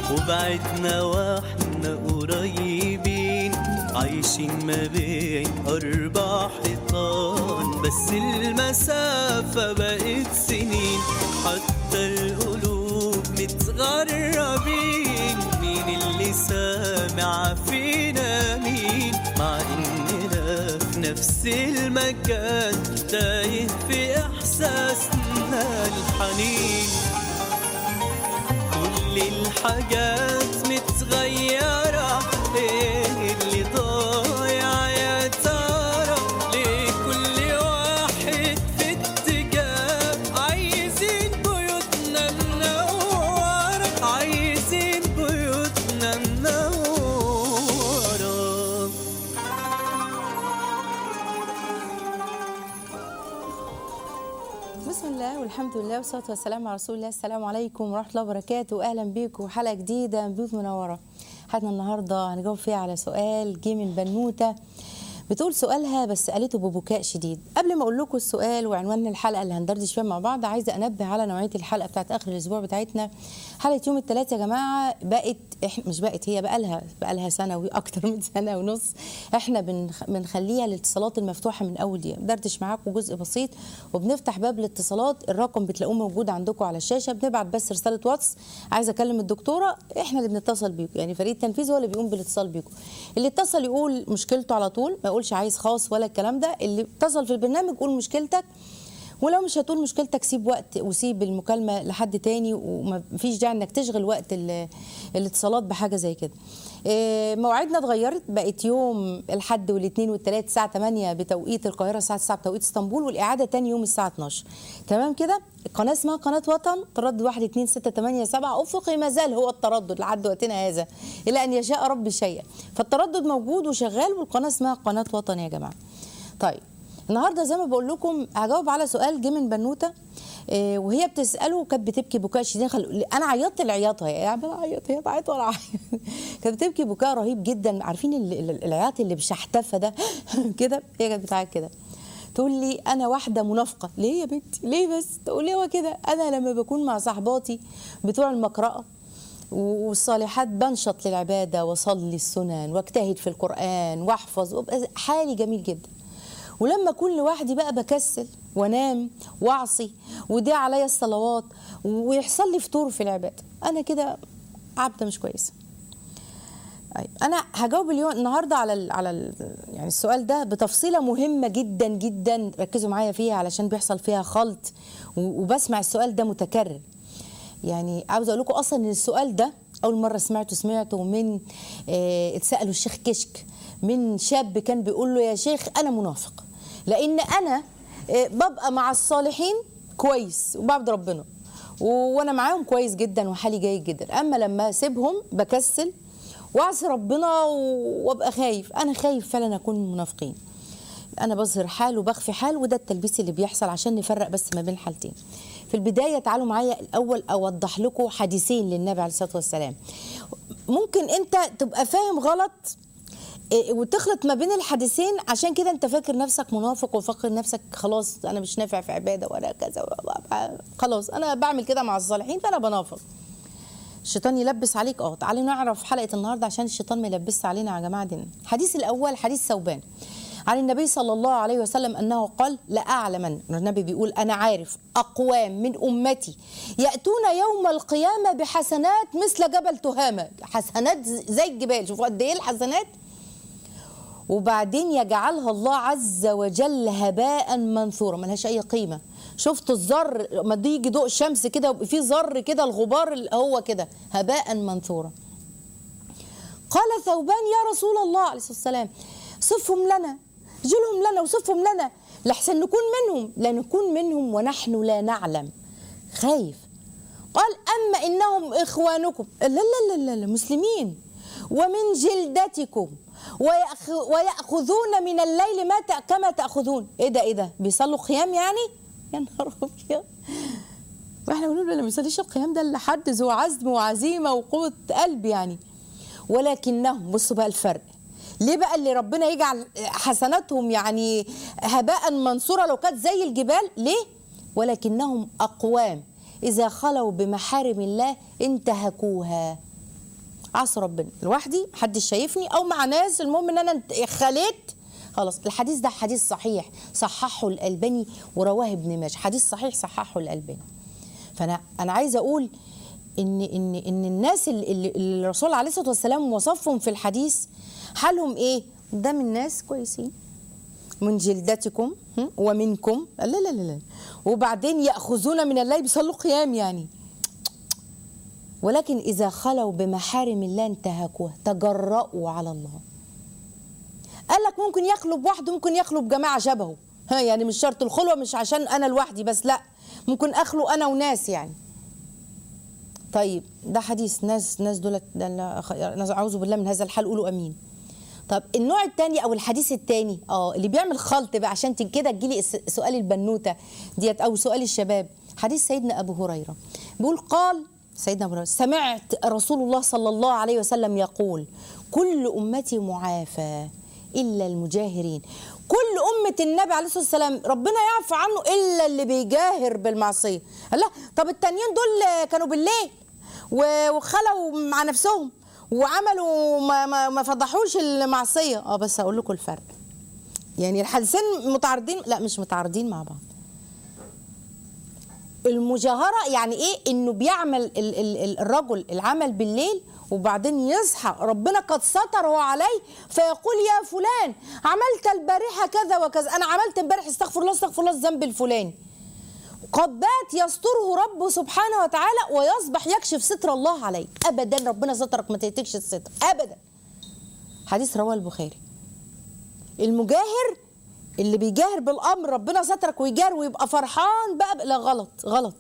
وبعدنا واحنا قريبين عايشين ما بين أربع حيطان بس المسافة بقت سنين حتى القلوب متغربين مين اللي سامع فينا مين مع إننا في نفس المكان تايه في إحساسنا الحنين كل الحاجات متغيرة ايه اللي ضايع يا ترى ليه كل واحد في اتجاه عايزين بيوتنا منورة عايزين بيوتنا منورة بسم الله والحمد لله والصلاة والسلام على رسول الله السلام عليكم ورحمة الله وبركاته أهلا بيكم حلقة جديدة من بيوت منورة حلقتنا النهاردة هنجاوب فيها على سؤال جه من بنوتة بتقول سؤالها بس قالته ببكاء شديد قبل ما اقول لكم السؤال وعنوان الحلقه اللي هندردش فيها مع بعض عايزه انبه على نوعيه الحلقه بتاعت اخر الاسبوع بتاعتنا حلقه يوم الثلاث يا جماعه بقت إحنا مش بقت هي بقى لها بقى لها سنه واكتر من سنه ونص احنا بنخ- بنخليها الاتصالات المفتوحه من اول دقيقه بندردش معاكم جزء بسيط وبنفتح باب الاتصالات الرقم بتلاقوه موجود عندكم على الشاشه بنبعت بس رساله واتس عايزه اكلم الدكتوره احنا اللي بنتصل بيكم يعني فريق التنفيذ هو اللي بيقوم بالاتصال بيكم اللي اتصل يقول مشكلته على طول ما يقولش عايز خاص ولا الكلام ده اللي اتصل في البرنامج قول مشكلتك ولو مش هتقول مشكلتك سيب وقت وسيب المكالمه لحد تاني وما فيش داعي انك تشغل وقت ال- الاتصالات بحاجه زي كده إيه، مواعيدنا اتغيرت بقت يوم الحد والاثنين والثلاث الساعه 8 بتوقيت القاهره الساعه 9 بتوقيت اسطنبول والاعاده تاني يوم الساعه 12 تمام كده القناه اسمها قناه وطن تردد 1 2 6 8 7 افقي ما زال هو التردد لحد وقتنا هذا الى ان يشاء ربي شيئا فالتردد موجود وشغال والقناه اسمها قناه وطن يا جماعه طيب النهارده زي ما بقول لكم هجاوب على سؤال جه من بنوته إيه، وهي بتساله وكانت بتبكي بكاء شديد خل... انا عيطت العياطه يعني انا عيطت هي تعيط ولا عيط كانت بتبكي بكاء رهيب جدا عارفين ال- ال- العياط اللي بشحتفه ده كده هي كانت بتعيط كده تقول لي انا واحده منافقه ليه يا بنتي ليه بس تقول لي هو كده انا لما بكون مع صحباتي بتوع المقرأة والصالحات بنشط للعباده واصلي السنن واجتهد في القران واحفظ وابقى حالي جميل جدا ولما اكون لوحدي بقى بكسل وانام واعصي ويضيع عليا الصلوات ويحصل لي فتور في العباده انا كده عبده مش كويسه أيوة. انا هجاوب اليوم النهارده على ال على ال يعني السؤال ده بتفصيله مهمه جدا جدا ركزوا معايا فيها علشان بيحصل فيها خلط و- وبسمع السؤال ده متكرر يعني عاوزه اقول لكم اصلا ان السؤال ده اول مره سمعته سمعته من آه، اتسالوا الشيخ كشك من شاب كان بيقول له يا شيخ انا منافق لان انا آه، ببقى مع الصالحين كويس وبعبد ربنا و- وانا معاهم كويس جدا وحالي جيد جدا اما لما اسيبهم بكسل واعصي ربنا و- وابقى خايف انا خايف فعلا اكون من المنافقين انا بظهر حال وبخفي حال وده التلبيس اللي بيحصل عشان نفرق بس ما بين حالتين في البدايه تعالوا معايا الاول اوضح لكم حديثين للنبي عليه الصلاه والسلام ممكن انت تبقى فاهم غلط إيه، وتخلط ما بين الحديثين عشان كده انت فاكر نفسك منافق وفاكر نفسك خلاص انا مش نافع في عباده ولا كذا خلاص انا بعمل كده مع الصالحين فانا بنافق الشيطان يلبس عليك اه تعالوا نعرف حلقه النهارده عشان الشيطان ما يلبسش علينا يا جماعه دينا الحديث الاول حديث ثوبان عن النبي صلى الله عليه وسلم انه قال لاعلمن النبي بيقول انا عارف اقوام من امتي ياتون يوم القيامه بحسنات مثل جبل تهامه حسنات زي الجبال شوفوا قد ايه الحسنات وبعدين يجعلها الله عز وجل هباء منثورا ملهاش اي قيمه شفت الذر ما دي يجي ضوء الشمس كده ويبقى في ذر كده الغبار اللي هو كده هباء منثورا قال ثوبان يا رسول الله عليه الصلاه والسلام صفهم لنا جلهم لنا وصفهم لنا لحسن نكون منهم لا نكون منهم ونحن لا نعلم خايف قال اما انهم اخوانكم لا لا لا لا, لا مسلمين ومن جلدتكم ويأخ- ويأخذون من الليل ما تأ- كما تأخذون ايه ده ايه ده بيصلوا قيام يعني يا نهار ابيض واحنا بنقول اللي ما بيصليش القيام ده الا حد ذو عزم وعزيمه وقوه قلب يعني ولكنهم بصوا بقى الفرق ليه بقى اللي ربنا يجعل حسناتهم يعني هباء منصورة لو كانت زي الجبال ليه ولكنهم أقوام إذا خلوا بمحارم الله انتهكوها عصى ربنا لوحدي محدش شايفني او مع ناس المهم ان انا انت- خليت خلاص الحديث ده حديث صحيح صححه الالباني ورواه ابن ماجه حديث صحيح صححه الالباني فانا انا عايزه اقول ان ان ان الناس اللي, اللي اللي الرسول عليه الصلاه والسلام وصفهم في الحديث حالهم ايه ده من ناس كويسين من جلدتكم هم؟ ومنكم لا لا لا لا وبعدين ياخذون من الليل بيصلوا قيام يعني ولكن اذا خلوا بمحارم الله انتهكوها تجرأوا على الله قال لك ممكن يخلو بوحده ممكن يخلو بجماعه شبهه ها يعني مش شرط الخلوه مش عشان انا لوحدي بس لا ممكن اخلو انا وناس يعني طيب ده حديث ناس ناس دولت ده لا أخ- ناس اعوذ بالله من هذا الحال قولوا امين طب النوع الثاني او الحديث الثاني اه اللي بيعمل خلط بقى عشان تن- كده تجيلي الس- سؤال البنوته ديت او سؤال الشباب حديث سيدنا ابو هريره بيقول قال سيدنا ابو هريره سمعت رسول الله صلى الله عليه وسلم يقول كل امتي معافى الا المجاهرين كل أمة النبي عليه الصلاة والسلام ربنا يعفو عنه إلا اللي بيجاهر بالمعصية لا طب التانيين دول كانوا بالليل و- وخلوا مع نفسهم وعملوا ما, ما, ما فضحوش المعصية اه بس هقول لكم الفرق يعني الحديثين متعارضين لا مش متعارضين مع بعض المجاهرة يعني ايه انه بيعمل ال ال ال الرجل العمل بالليل وبعدين يصحى ربنا قد ستره عليه فيقول يا فلان عملت البارحة كذا وكذا انا عملت امبارح استغفر الله استغفر الله الذنب الفلاني قد بات يستره ربه سبحانه وتعالى ويصبح يكشف ستر الله عليه ابدا ربنا سترك ما تهتكش الستر ابدا حديث رواه البخاري المجاهر اللي بيجاهر بالامر ربنا سترك ويجار ويبقى فرحان بقى لا غلط غلط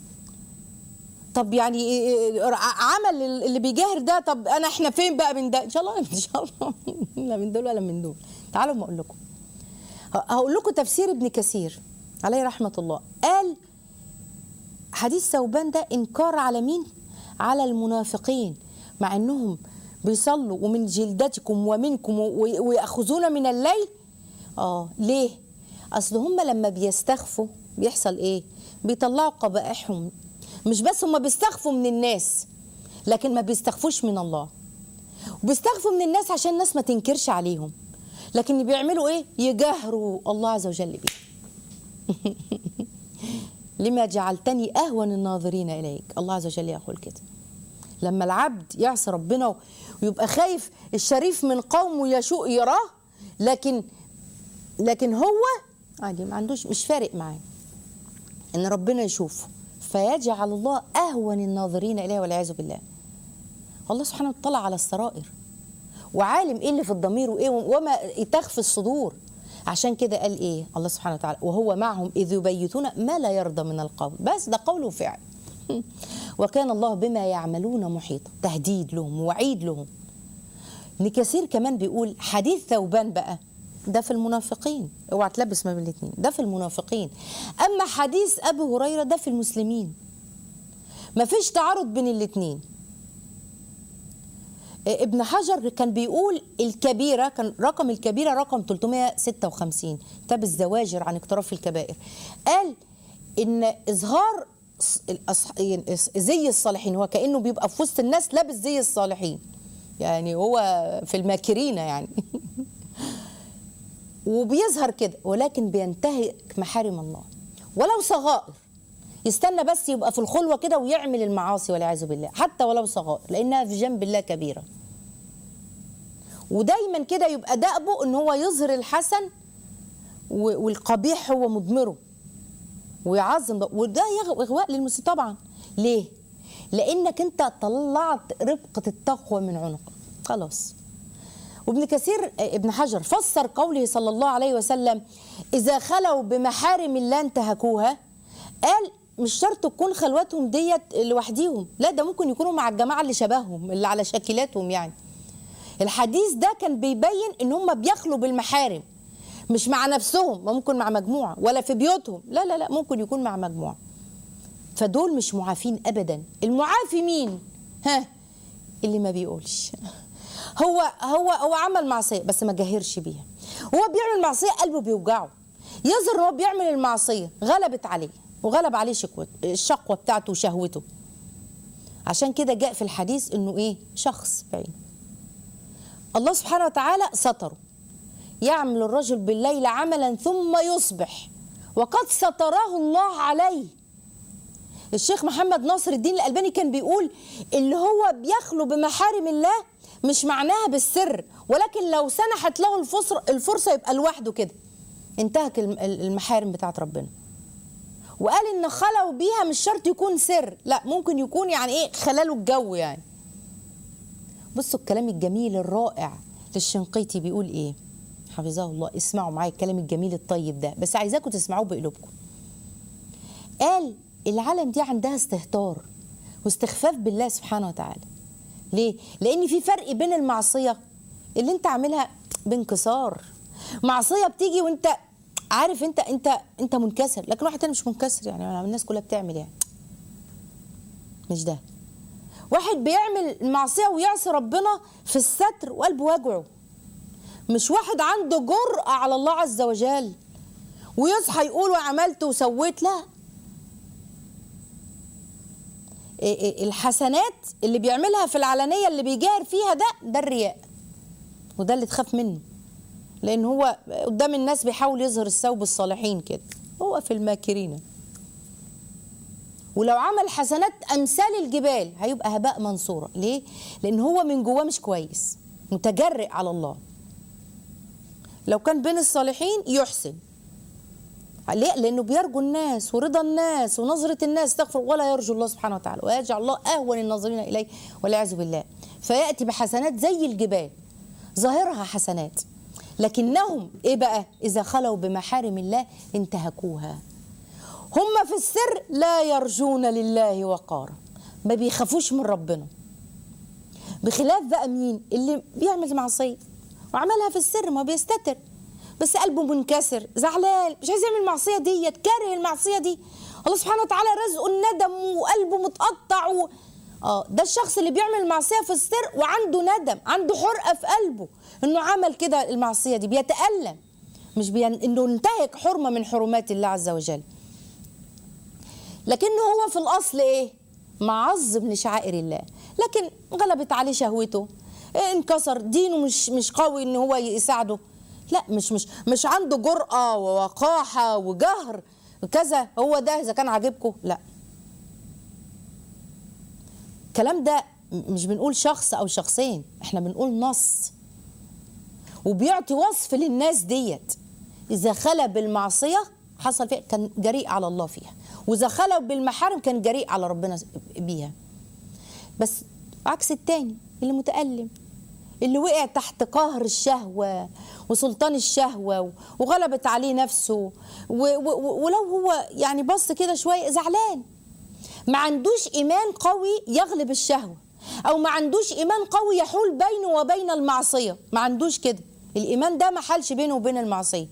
طب يعني إيه- إيه- عمل اللي بيجاهر ده طب انا احنا فين بقى من ده ان شاء الله ان شاء الله لا من دول ولا من دول تعالوا ما اقول لكم ه- هقول لكم تفسير ابن كثير عليه رحمه الله قال حديث ثوبان ده انكار على مين على المنافقين مع انهم بيصلوا ومن جلدتكم ومنكم و- ويأخذون من الليل اه ليه اصل هم لما بيستخفوا بيحصل ايه بيطلعوا قبائحهم مش بس هم بيستخفوا من الناس لكن ما بيستخفوش من الله وبيستخفوا من الناس عشان الناس ما تنكرش عليهم لكن بيعملوا ايه يجاهروا الله عز وجل بيه لما جعلتني اهون الناظرين اليك الله عز وجل يقول كده لما العبد يعصي ربنا ويبقى خايف الشريف من قومه يشوء يراه لكن لكن هو عادي ما عندوش مش فارق معاه ان ربنا يشوفه فيجعل الله اهون الناظرين اليه والعياذ بالله الله سبحانه وتعالى طلع على السرائر وعالم ايه اللي في الضمير وايه وما تخفي الصدور عشان كده قال ايه الله سبحانه وتعالى وهو معهم اذ يبيتون ما لا يرضى من القول بس ده قول وفعل وكان الله بما يعملون محيطا تهديد لهم وعيد لهم ابن كثير كمان بيقول حديث ثوبان بقى ده في المنافقين اوعى تلبس ما بين الاثنين ده في المنافقين اما حديث ابي هريره ده في المسلمين ما فيش تعارض بين الاثنين ابن حجر كان بيقول الكبيره كان رقم الكبيره رقم 356 كتاب الزواجر عن اقتراف الكبائر قال ان اظهار ص- الأصح- يعني زي الصالحين هو كانه بيبقى في وسط الناس لابس زي الصالحين يعني هو في الماكرين يعني وبيظهر كده ولكن بينتهك محارم الله ولو صغائر يستنى بس يبقى في الخلوه كده ويعمل المعاصي والعياذ بالله حتى ولو صغائر لانها في جنب الله كبيره ودايما كده يبقى دأبه ان هو يظهر الحسن و- والقبيح هو مضمره ويعظم ده وده يغ- اغواء للمسلم طبعا ليه لانك انت طلعت ربقه التقوى من عنقك خلاص وابن كثير ابن حجر فسر قوله صلى الله عليه وسلم اذا خلوا بمحارم الله انتهكوها قال مش شرط تكون خلوتهم ديت لوحديهم لا ده ممكن يكونوا مع الجماعه اللي شبههم اللي على شكلاتهم يعني الحديث ده كان بيبين ان هم بيخلوا بالمحارم مش مع نفسهم ممكن مع مجموعه ولا في بيوتهم لا لا لا ممكن يكون مع مجموعه فدول مش معافين ابدا المعافي مين ها اللي ما بيقولش هو هو هو عمل معصيه بس ما جاهرش بيها هو بيعمل معصيه قلبه بيوجعه يظهر ان هو بيعمل المعصيه غلبت عليه وغلب عليه شكوت الشقوه بتاعته وشهوته عشان كده جاء في الحديث انه ايه شخص بعينه الله سبحانه وتعالى ستره يعمل الرجل بالليل عملا ثم يصبح وقد ستراه الله عليه الشيخ محمد ناصر الدين الألباني كان بيقول اللي هو بيخلو بمحارم الله مش معناها بالسر ولكن لو سنحت له الفرصة, الفرصة يبقى لوحده كده انتهك الم- المحارم بتاعت ربنا وقال ان خلوا بيها مش شرط يكون سر لا ممكن يكون يعني ايه خلاله الجو يعني بصوا الكلام الجميل الرائع للشنقيطي بيقول ايه حفظه الله اسمعوا معايا الكلام الجميل الطيب ده بس عايزاكم تسمعوه بقلوبكم قال العالم دي عندها استهتار واستخفاف بالله سبحانه وتعالى ليه لان في فرق بين المعصيه اللي انت عاملها بانكسار معصيه بتيجي وانت عارف انت انت انت منكسر لكن واحد تاني مش منكسر يعني الناس كلها بتعمل يعني مش ده واحد بيعمل معصيه ويعصي ربنا في الستر وقلبه وجعه مش واحد عنده جرأة على الله عز وجل ويصحى يقول وعملت وسويت لا إيه إيه الحسنات اللي بيعملها في العلنية اللي بيجاهر فيها ده ده الرياء وده اللي تخاف منه لأن هو قدام الناس بيحاول يظهر الثوب الصالحين كده هو في الماكرين ولو عمل حسنات أمثال الجبال هيبقى هباء منصورة ليه؟ لأن هو من جواه مش كويس متجرئ على الله لو كان بين الصالحين يحسن ليه؟ لأنه بيرجو الناس ورضا الناس ونظرة الناس تغفر ولا يرجو الله سبحانه وتعالى ويجعل الله أهون الناظرين إليه والعياذ بالله فيأتي بحسنات زي الجبال ظاهرها حسنات لكنهم إيه بقى إذا خلوا بمحارم الله انتهكوها هم في السر لا يرجون لله وقارا ما بيخافوش من ربنا بخلاف بقى مين اللي بيعمل معصيه وعملها في السر ما بيستتر بس قلبه منكسر زعلان مش عايز يعمل المعصيه ديت كاره المعصيه دي الله سبحانه وتعالى رزقه الندم وقلبه متقطع و... اه ده الشخص اللي بيعمل المعصيه في السر وعنده ندم عنده حرقه في قلبه انه عمل كده المعصيه دي بيتالم مش بين... انه انتهك حرمه من حرمات الله عز وجل لكنه هو في الاصل ايه معظم لشعائر الله لكن غلبت عليه شهوته إيه انكسر دينه مش مش قوي ان هو يساعده لا مش مش مش عنده جرأة ووقاحة وجهر كذا هو ده اذا كان عاجبكم لا الكلام ده مش بنقول شخص او شخصين احنا بنقول نص وبيعطي وصف للناس ديت اذا خلا بالمعصيه حصل فيها كان جريء على الله فيها واذا خلوا بالمحارم كان جريء على ربنا بيها بس عكس التاني اللي متألم اللي وقع تحت قهر الشهوة وسلطان الشهوة وغلبت عليه نفسه ولو هو يعني بص كده شوية زعلان ما عندوش إيمان قوي يغلب الشهوة أو ما عندوش إيمان قوي يحول بينه وبين المعصية ما عندوش كده الإيمان ده ما حالش بينه وبين المعصية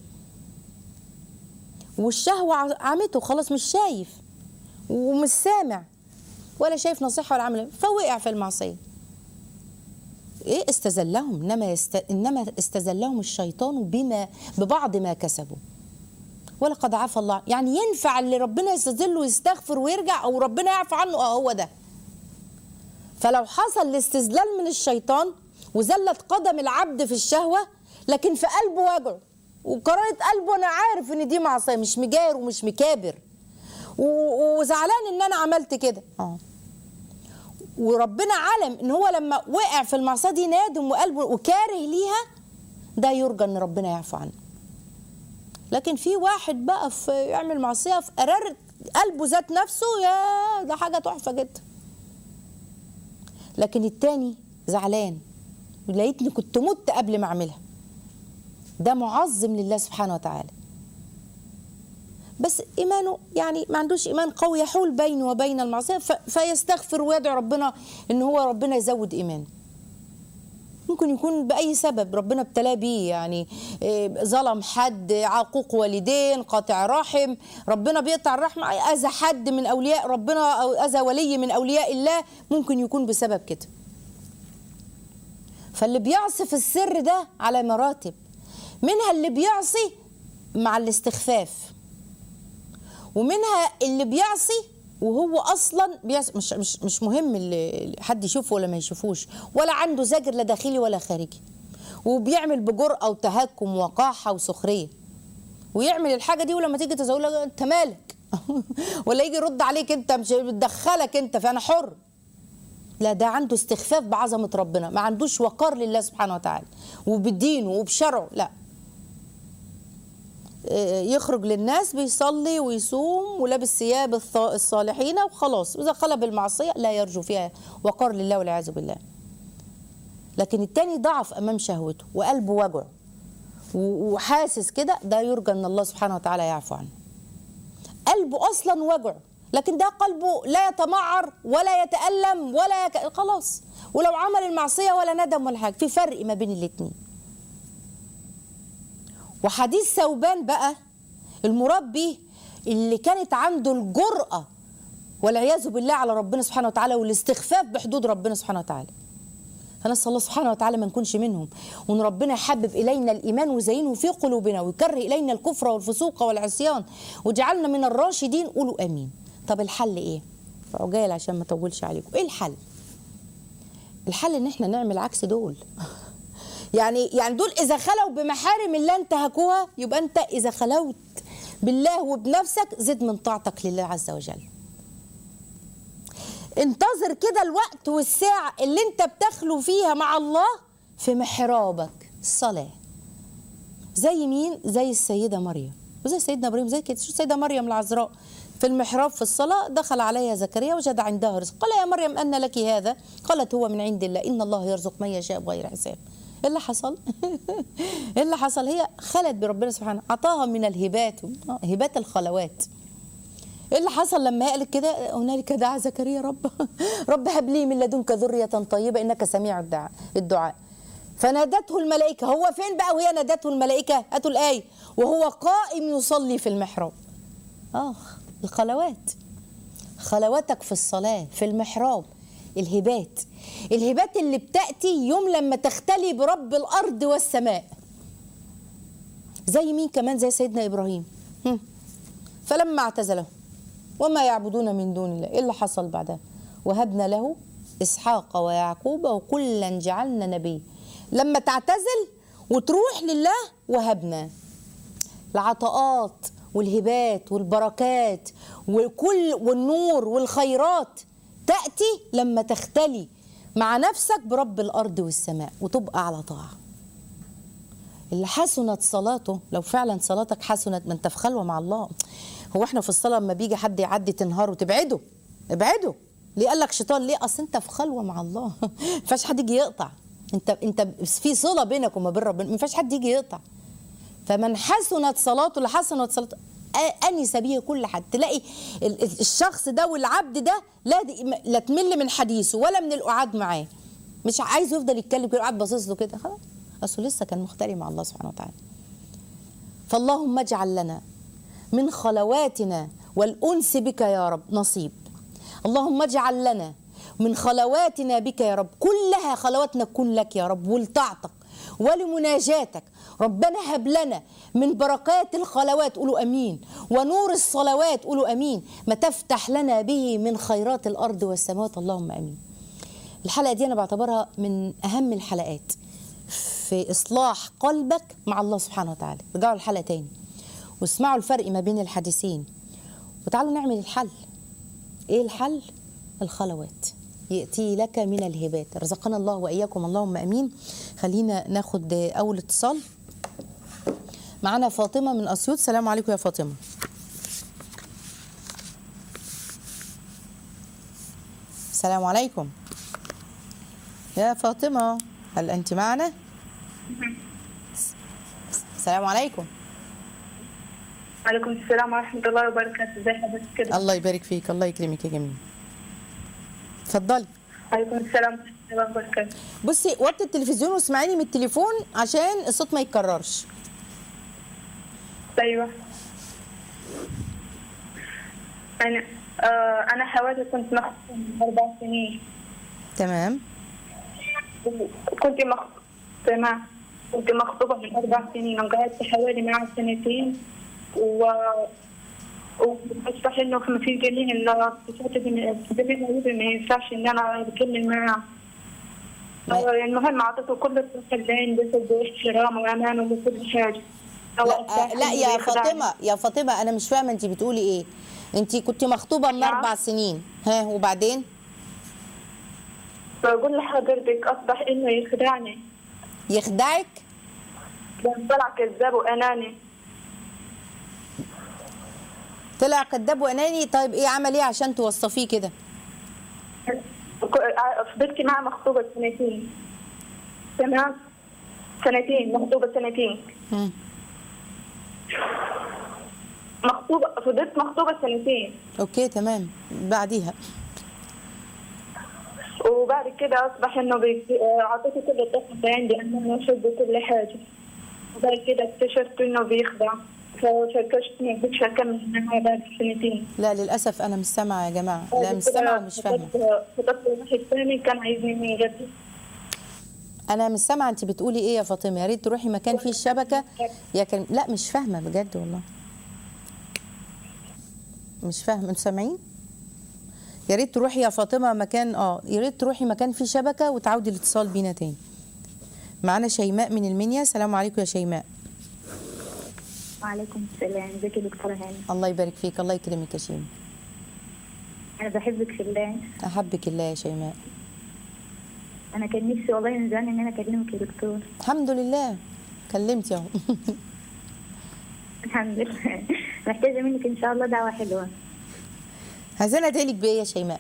والشهوة عمته خلاص مش شايف ومش سامع ولا شايف نصيحة ولا عمل فوقع في المعصية ايه استزلهم انما يست... انما استزلهم الشيطان بما ببعض ما كسبوا ولقد عفى الله يعني ينفع اللي ربنا يستذله ويستغفر ويرجع او ربنا يعفى عنه اه هو ده فلو حصل الاستذلال من الشيطان وزلت قدم العبد في الشهوه لكن في قلبه وجعه وقرارة قلبه انا عارف ان دي معصيه مش مجاير ومش مكابر وزعلان ان انا عملت كده اه وربنا علم ان هو لما وقع في المعصيه دي نادم وقلبه وكاره ليها ده يرجى ان ربنا يعفو عنه لكن في واحد بقى في يعمل معصيه في قرار قلبه ذات نفسه يا ده حاجه تحفه جدا لكن التاني زعلان لقيتني كنت مت قبل ما اعملها ده معظم لله سبحانه وتعالى بس ايمانه يعني ما عندوش ايمان قوي يحول بينه وبين المعصيه فيستغفر ويدعو ربنا ان هو ربنا يزود ايمانه ممكن يكون باي سبب ربنا ابتلاه بيه يعني ظلم حد عقوق والدين قاطع رحم ربنا بيقطع الرحمه اذى حد من اولياء ربنا او اذى ولي من اولياء الله ممكن يكون بسبب كده فاللي بيعصي في السر ده على مراتب منها اللي بيعصي مع الاستخفاف ومنها اللي بيعصي وهو اصلا بيس مش مش مش مهم اللي حد يشوفه ولا ما يشوفوش ولا عنده زجر لا داخلي ولا خارجي وبيعمل بجرأة وتهكم وقاحة وسخرية ويعمل الحاجة دي ولما تيجي تزوجها انت مالك ولا يجي يرد عليك انت مش بتدخلك انت فانا حر لا ده عنده استخفاف بعظمة ربنا ما عندوش وقار لله سبحانه وتعالى وبدينه وبشرعه لا يخرج للناس بيصلي ويصوم ولابس ثياب الص- الصالحين وخلاص واذا خلى بالمعصيه لا يرجو فيها وقار لله والعياذ بالله لكن التاني ضعف امام شهوته وقلبه وجع و- وحاسس كده ده يرجى ان الله سبحانه وتعالى يعفو عنه قلبه اصلا وجع لكن ده قلبه لا يتمعر ولا يتالم ولا يك... خلاص ولو عمل المعصيه ولا ندم ولا حاجه في فرق ما بين الاتنين وحديث ثوبان بقى المربي اللي كانت عنده الجرأة والعياذ بالله على ربنا سبحانه وتعالى والاستخفاف بحدود ربنا سبحانه وتعالى فنسأل الله سبحانه وتعالى ما نكونش منهم وان ربنا يحبب الينا الايمان وزينه في قلوبنا ويكره الينا الكفر والفسوق والعصيان وجعلنا من الراشدين قولوا امين طب الحل ايه عجال عشان ما اطولش عليكم ايه الحل الحل ان احنا نعمل عكس دول يعني يعني دول اذا خلوا بمحارم الله انتهكوها يبقى انت اذا خلوت بالله وبنفسك زد من طاعتك لله عز وجل انتظر كده الوقت والساعة اللي انت بتخلو فيها مع الله في محرابك الصلاة زي مين؟ زي السيدة مريم وزي سيدنا ابراهيم زي كده شو السيدة مريم العذراء في المحراب في الصلاة دخل عليها زكريا وجد عندها رزق قال يا مريم أن لك هذا قالت هو من عند الله إن الله يرزق من يشاء بغير حساب ايه اللي حصل؟ ايه اللي حصل؟ هي خلت بربنا سبحانه اعطاها من الهبات آه، هبات الخلوات ايه اللي حصل لما قالت كده هنالك دعا زكريا رب رب هب لي من لدنك ذرية طيبة انك سميع الدعاء الدعاء فنادته الملائكة هو فين بقى وهي نادته الملائكة هاتوا الآية وهو قائم يصلي في المحراب اه الخلوات خلواتك في الصلاة في المحراب الهبات الهبات اللي بتأتي يوم لما تختلي برب الأرض والسماء زي مين كمان زي سيدنا إبراهيم هم. فلما اعتزله وما يعبدون من دون الله ايه اللي حصل بعدها وهبنا له اسحاق ويعقوب وكلا جعلنا نبي لما تعتزل وتروح لله وهبنا العطاءات والهبات والبركات وكل والنور والخيرات تأتي لما تختلي مع نفسك برب الأرض والسماء وتبقى على طاعة اللي حسنت صلاته لو فعلا صلاتك حسنت ما انت في خلوه مع الله هو احنا في الصلاه لما بيجي حد يعدي تنهاره تبعده ابعده ليه قال لك شيطان ليه اصل انت في خلوه مع الله ما ينفعش حد يجي يقطع انت انت في صله بينك وما بين ربنا ما ينفعش حد يجي يقطع فمن حسنت صلاته اللي حسنت صلاته آ- انس به كل حد تلاقي ال- ال- الشخص ده والعبد ده لا لا تمل من حديثه ولا من القعاد معاه مش عايز يفضل يتكلم كده قاعد باصص له كده خلاص اصله لسه كان مختلي مع الله سبحانه وتعالى فاللهم اجعل لنا من خلواتنا والانس بك يا رب نصيب اللهم اجعل لنا من خلواتنا بك يا رب كلها خلواتنا تكون لك يا رب ولطاعتك ولمناجاتك ربنا هب لنا من بركات الخلوات قولوا امين ونور الصلوات قولوا امين ما تفتح لنا به من خيرات الارض والسماوات اللهم امين الحلقه دي انا بعتبرها من اهم الحلقات في اصلاح قلبك مع الله سبحانه وتعالى رجعوا الحلقه تاني واسمعوا الفرق ما بين الحديثين وتعالوا نعمل الحل ايه الحل الخلوات ياتي لك من الهبات رزقنا الله واياكم اللهم امين خلينا ناخد اول اتصال معانا فاطمه من اسيوط السلام عليكم يا فاطمه السلام عليكم يا فاطمه هل انت معنا السلام عليكم وعليكم السلام ورحمة الله وبركاته ازي حضرتك كده الله يبارك فيك الله يكرمك يا جميل اتفضلي وعليكم السلام ورحمة الله وبركاته بصي وطي التلفزيون واسمعيني من التليفون عشان الصوت ما يتكررش أيوة أنا آه أنا حوالي كنت مخطوبة من أربع سنين تمام كنت مخطوبة مع كنت مخطوبة من أربع سنين وقعدت حوالي معه سنتين و وأصبح إنه في في جميع الاتصالات في جميع الوجود ما ينفعش إن أنا أتكلم معاه ما- هو المهم أعطيته كل الثقة اللي عندي باحترام وأمانة وكل حاجة هو أصبح لا, لا إنه يا يخدعني. فاطمه يا فاطمه انا مش فاهمه انت بتقولي ايه انت كنت مخطوبه من نعم. اربع سنين ها وبعدين بقول لحضرتك أصبح إنه يخدعني يخدعك لأن طلع كذاب وأناني طلع كذاب واناني طيب ايه عمل ايه عشان توصفيه كده فضلت معاه مخطوبة سنتين تمام سنتين مخطوبة سنتين مم. مخطوبة فضلت مخطوبة سنتين اوكي تمام بعديها وبعد كده أصبح إنه بي- أعطيته كل الطاقة اللي عندي أنا أحب كل حاجة وبعد كده اكتشفت إنه بيخدع ففكرت ما كنتش أكمل معاه بعد سنتين لا للاسف انا مش سامعه يا جماعه لا بعد مش كده سامعه ومش فاهمه خطبت- خطبت واحد ثاني كان عايزني من جد انا مش سامعه انت بتقولي ايه يا فاطمه يا ريت تروحي مكان فيه الشبكه يا كلم لا مش فاهمه بجد والله مش فاهمه انتوا سامعين يا ريت تروحي يا فاطمه مكان اه يا ريت تروحي مكان فيه شبكه وتعودي الاتصال بينا تاني معانا شيماء من المنيا السلام عليكم يا شيماء وعليكم السلام ازيك يا دكتورة هاني الله يبارك فيك الله يكرمك يا شيماء انا بحبك في الله احبك الله يا شيماء انا كان نفسي والله من زمان ان انا اكلمك يا دكتور الحمد لله كلمت اهو الحمد لله محتاجة منك ان شاء الله دعوة حلوة عايزين ادعيلك بايه يا شيماء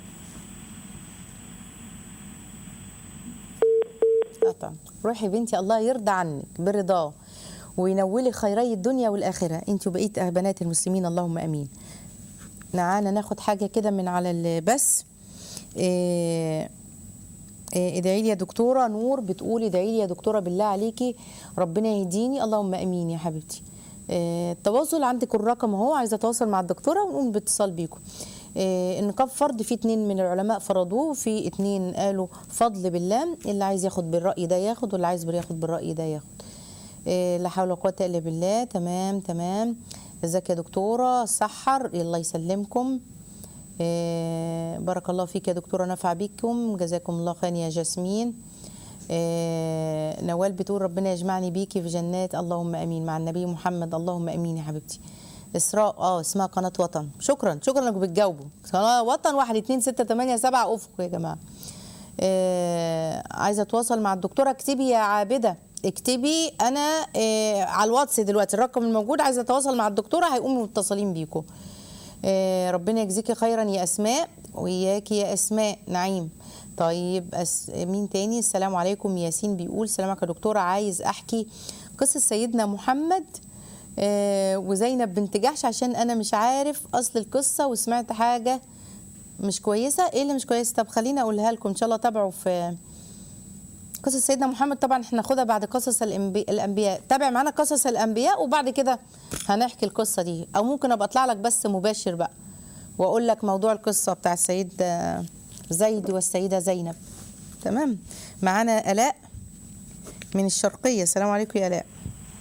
قطع روحي بنتي الله يرضى عنك برضاه وينولي خيري الدنيا والاخره انت وبقيه بنات المسلمين اللهم امين معانا ناخد حاجه كده من على البث إيه إيه، ادعي لي يا دكتوره نور بتقول ادعي لي يا دكتوره بالله عليكي ربنا يهديني اللهم امين يا حبيبتي إيه، التواصل عندك الرقم اهو عايزه اتواصل مع الدكتوره ونقوم باتصال بيكم إيه، النقاب فرض في اتنين من العلماء فرضوه في اتنين قالوا فضل بالله اللي عايز ياخد بالراي ده ياخد واللي عايز ياخد بالراي ده ياخد إيه، لا حول ولا قوه الا بالله تمام تمام ازيك يا دكتوره سحر الله يسلمكم إيه، بارك الله فيك يا دكتورة نفع بكم جزاكم الله خير يا جاسمين إيه، نوال بتقول ربنا يجمعني بيكي في جنات اللهم امين مع النبي محمد اللهم امين يا حبيبتي اسراء اه اسمها قناه وطن شكرا شكرا انكم بتجاوبوا قناه وطن واحد اتنين ستة تمانية سبعة افق يا جماعه آه عايزه اتواصل مع الدكتوره اكتبي يا عابده اكتبي انا آه على الواتس دلوقتي الرقم الموجود عايزه اتواصل مع الدكتوره هيقوموا متصلين بيكم آه ربنا يجزيكي خيرا يا اسماء وياكي يا اسماء نعيم طيب أس... مين تاني السلام عليكم ياسين بيقول سلامك يا دكتوره عايز احكي قصه سيدنا محمد آه وزينب بنت جحش عشان انا مش عارف اصل القصه وسمعت حاجه مش كويسه ايه اللي مش كويس طب خليني اقولها لكم ان شاء الله تابعوا في قصص سيدنا محمد طبعا احنا ناخدها بعد قصص الأنبي- الانبياء تابع معانا قصص الانبياء وبعد كده هنحكي القصه دي او ممكن ابقى اطلع لك بس مباشر بقى واقول لك موضوع القصه بتاع السيد آه، زيد والسيده زينب تمام معانا الاء من الشرقيه السلام عليكم يا الاء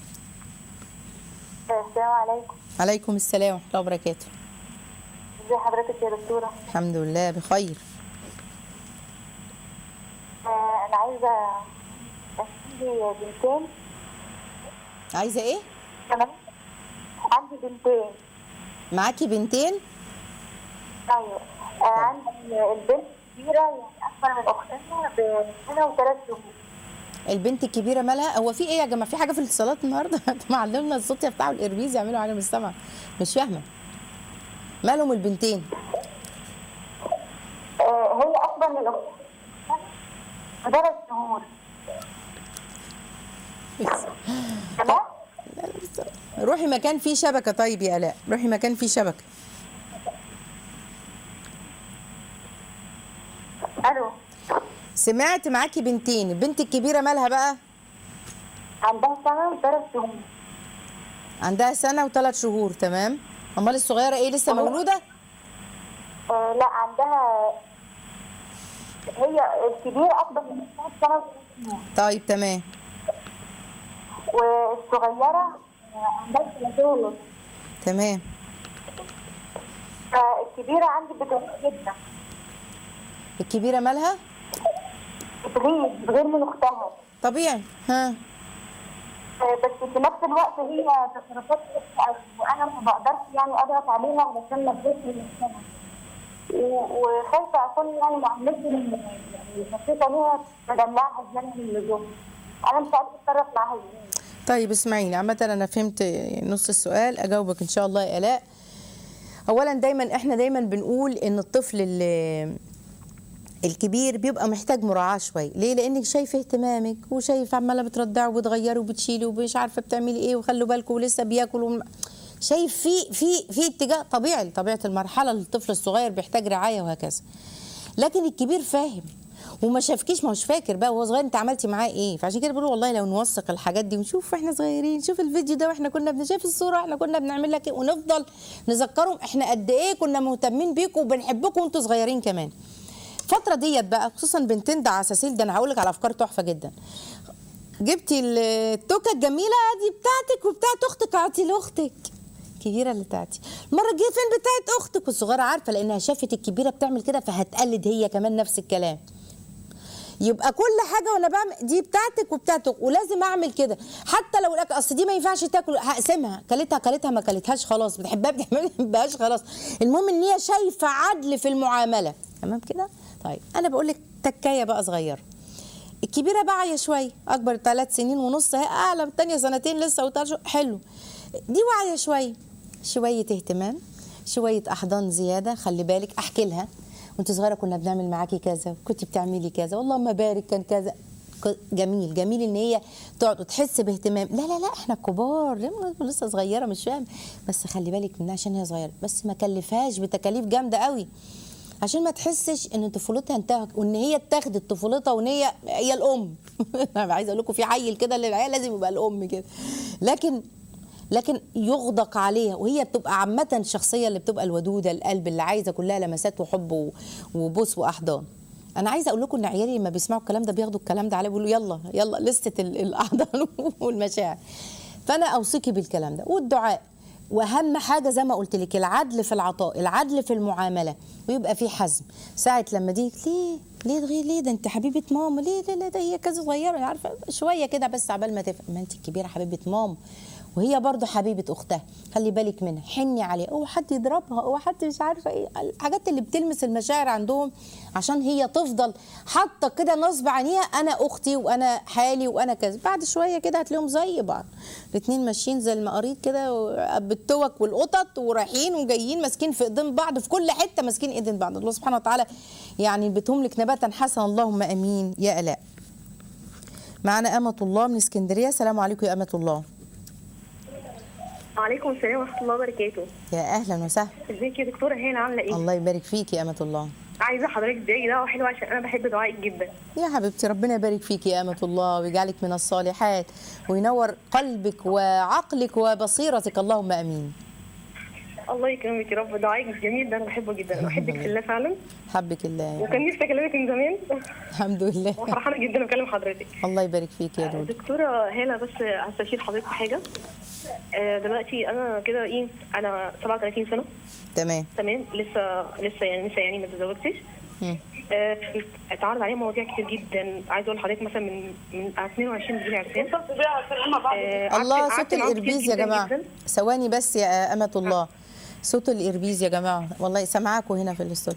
السلام عليكم عليكم السلام ورحمه الله وبركاته ازي حضرتك يا دكتورة الحمد لله بخير آه انا عايزة اشتري بنتين عايزه ايه تمام عندي بنتين معاكي بنتين ايوه آه عندي البنت كبيرة يعني اكبر من اختها بسنة وثلاث شهور البنت الكبيره مالها هو في ايه يا جماعه في حاجه في الاتصالات النهارده معلمنا الصوت يفتحوا الاربيز يعملوا حاجه مش سامعه مش فاهمه مالهم البنتين آه هي اكبر من اختها بثلاث شهور تمام لا لا بس- روحي مكان فيه شبكه طيب يا الاء روحي مكان فيه شبكه الو سمعت معاكي بنتين البنت الكبيره مالها بقى عندها سنة وثلاث شهور عندها سنه وثلاث شهور تمام امال الصغيره ايه لسه مولوده آه لا عندها هي الكبيرة أكبر من اختها بسنة وثلاث شهور طيب تمام والصغيرة آه، عندها سنتين ونص تمام الكبيره عندي بتغير جدا الكبيره مالها بتغير بتغير من اختها طبيعي ها آه، بس في نفس الوقت هي تصرفات قوي وانا ما بقدرش يعني اضغط عليها علشان ما تغيرش من اختها و- وخايفه اكون يعني معاملتي ال- يعني بسيطه ليها بدلعها زياده من اللزوم انا مش عارفه اتصرف معاها ازاي طيب اسمعيني عامة أنا فهمت نص السؤال أجاوبك إن شاء الله يا آلاء أولا دايما إحنا دايما بنقول إن الطفل اللي الكبير بيبقى محتاج مراعاة شوية ليه؟ لأنك شايف اهتمامك وشايف عمالة بترضعه وبتغيره وبتشيله ومش عارفة بتعملي إيه وخلوا بالكم ولسه بياكل وم... شايف في في في اتجاه طبيعي لطبيعة المرحلة الطفل الصغير بيحتاج رعاية وهكذا لكن الكبير فاهم وما شافكيش ما هوش فاكر بقى وهو صغير انت عملتي معاه ايه فعشان كده بقول والله لو نوثق الحاجات دي ونشوف واحنا صغيرين شوف الفيديو ده واحنا كنا بنشوف الصوره احنا كنا بنعمل لك ايه ونفضل نذكرهم احنا قد ايه كنا مهتمين بيكم وبنحبكم وانتوا صغيرين كمان الفتره ديت بقى خصوصا بنتين ده عساسيل ده انا هقول لك على افكار تحفه جدا جبتي التوكه الجميله دي بتاعتك وبتاعت اختك اعطي لاختك الكبيره اللي بتاعتي المره الجايه فين بتاعت اختك والصغيره عارفه لانها شافت الكبيره بتعمل كده فهتقلد هي كمان نفس الكلام يبقى كل حاجه وانا بعمل دي بتاعتك وبتاعتك ولازم اعمل كده حتى لو الاكل اصل دي ما ينفعش تاكل هقسمها كلتها كلتها ما كلتهاش خلاص بتحبها بتحبها ما بتحبهاش خلاص المهم ان هي شايفه عدل في المعامله تمام كده طيب انا بقول لك تكايه بقى صغيره الكبيره باعيه شويه اكبر ثلاث سنين ونص هي اعلى من الثانيه سنتين لسه وترجع حلو دي واعيه شويه شويه اهتمام شويه احضان زياده خلي بالك احكي لها وانت صغيره كنا بنعمل معاكي كذا كنت بتعملي كذا والله ما بارك كان كذا ك- جميل جميل ان هي تقعد وتحس باهتمام لا لا لا احنا كبار ليه لسه صغيره مش فاهم بس خلي بالك منها عشان هي صغيره بس ما كلفهاش بتكاليف جامده قوي عشان ما تحسش ان طفولتها انتهت وان هي اتاخدت طفولتها وان هي هي الام انا عايزه اقول لكم في حي كده للعيال لازم يبقى الام كده لكن لكن يغدق عليها وهي بتبقى عامة الشخصية اللي بتبقى الودودة القلب اللي عايزة كلها لمسات وحب و- وبوس وأحضان أنا عايزة أقول لكم إن عيالي لما بيسمعوا الكلام ده بياخدوا الكلام ده عليه بيقولوا يلا يلا لستة ال- الأحضان والمشاعر فأنا أوصيكي بالكلام ده والدعاء واهم حاجه زي ما قلت لك العدل في العطاء العدل في المعامله ويبقى في حزم ساعه لما دي ليه ليه تغير ليه ده انت حبيبه ماما ليه لا لا ده هي كذا صغيره عارفه شويه كده بس عبال ما تفهم ما انت الكبيره حبيبه ماما وهي برضه حبيبه اختها خلي بالك منها حني عليها اوعى حد يضربها اوعى حد مش عارفه ايه الحاجات اللي بتلمس المشاعر عندهم عشان هي تفضل حاطه كده نصب عينيها انا اختي وانا حالي وانا كذا بعد شويه كده هتلاقيهم زي بعض الاثنين ماشيين زي المقاريض كده و- بالتوك والقطط ورايحين وجايين ماسكين في ايدين بعض في كل حته ماسكين ايدين بعض الله سبحانه وتعالى يعني بيتهم لك نباتا حسنا اللهم امين يا الاء معنا أمة الله من اسكندرية السلام عليكم يا أمة الله وعليكم السلام ورحمة الله وبركاته يا أهلا وسهلا ازيك يا دكتورة هانة عاملة ايه؟ الله يبارك فيك يا أمة الله عايزة حضرتك تدعي دعوة حلوة عشان أنا بحب دعائك جدا يا حبيبتي ربنا يبارك فيك يا أمة الله ويجعلك من الصالحات وينور قلبك وعقلك وبصيرتك اللهم أمين الله يكرمك يا رب دعائك الجميل ده أنا بحبه جدا أنا بحبك في الله فعلا حبك الله يا وكان نفسي أكلمك من زمان الحمد لله وفرحانة جدا بكلم حضرتك الله يبارك فيك يا دود دكتورة هالة بس هستشير حضرتك في حاجة آه، دلوقتي أنا كده إيه أنا 37 سنة تمام تمام لسه لسه يعني لسه يعني ما تزوجتش مم. آه، اتعرض عليا مواضيع كتير جدا عايزه اقول لحضرتك مثلا من من 22 بيجي عرسان آه، قعدت- الله قعدت صوت معاهم كتير الإربيز يا جداً جماعة جداً. ثواني بس يا أمة الله صوت الإربيز يا جماعة والله سامعاكوا هنا في الاستوديو